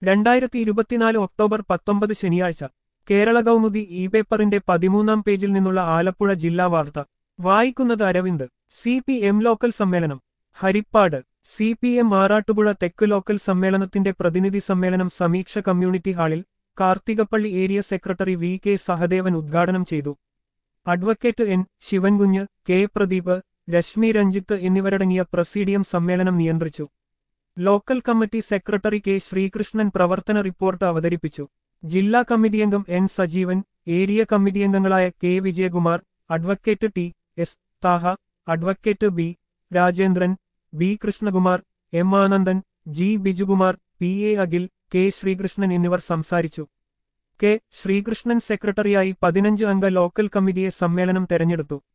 രണ്ടായിരത്തി ഇരുപത്തിനാല് ഒക്ടോബർ പത്തൊമ്പത് ശനിയാഴ്ച കേരള കൗമുദി ഇ പേപ്പറിന്റെ പതിമൂന്നാം പേജിൽ നിന്നുള്ള ആലപ്പുഴ ജില്ലാ വാർത്ത വായിക്കുന്നത് Aravind C P M local സമ്മേളനം Harippad C P M Arattupuzha തെക്ക് ലോക്കൽ സമ്മേളനത്തിന്റെ പ്രതിനിധി സമ്മേളനം സമീക്ഷ കമ്മ്യൂണിറ്റി ഹാളിൽ Karthikappally area secretary V K Sahadevan ഉദ്ഘാടനം ചെയ്തു advocate N Sivankunju K Pradeep Reshmi Ranjith എന്നിവരടങ്ങിയ പ്രസീഡിയം സമ്മേളനം നിയന്ത്രിച്ചു local committee secretary K Sreekrishnan പ്രവർത്തന റിപ്പോർട്ട് അവതരിപ്പിച്ചു ജില്ലാ കമ്മിറ്റി അംഗം എൻ സജീവൻ ഏരിയ കമ്മിറ്റി അംഗങ്ങളായ K Vijayakumar advocate T S Thaha advocate B Rajendran B Krishnakumar M Anandan G Bijukumar P A Akhil K Sreekrishnan എന്നിവർ സംസാരിച്ചു കെ ശ്രീകൃഷ്ണൻ സെക്രട്ടറിയായി പതിനഞ്ച് അംഗ ലോക്കൽ കമ്മിറ്റിയെ സമ്മേളനം തെരഞ്ഞെടുത്തു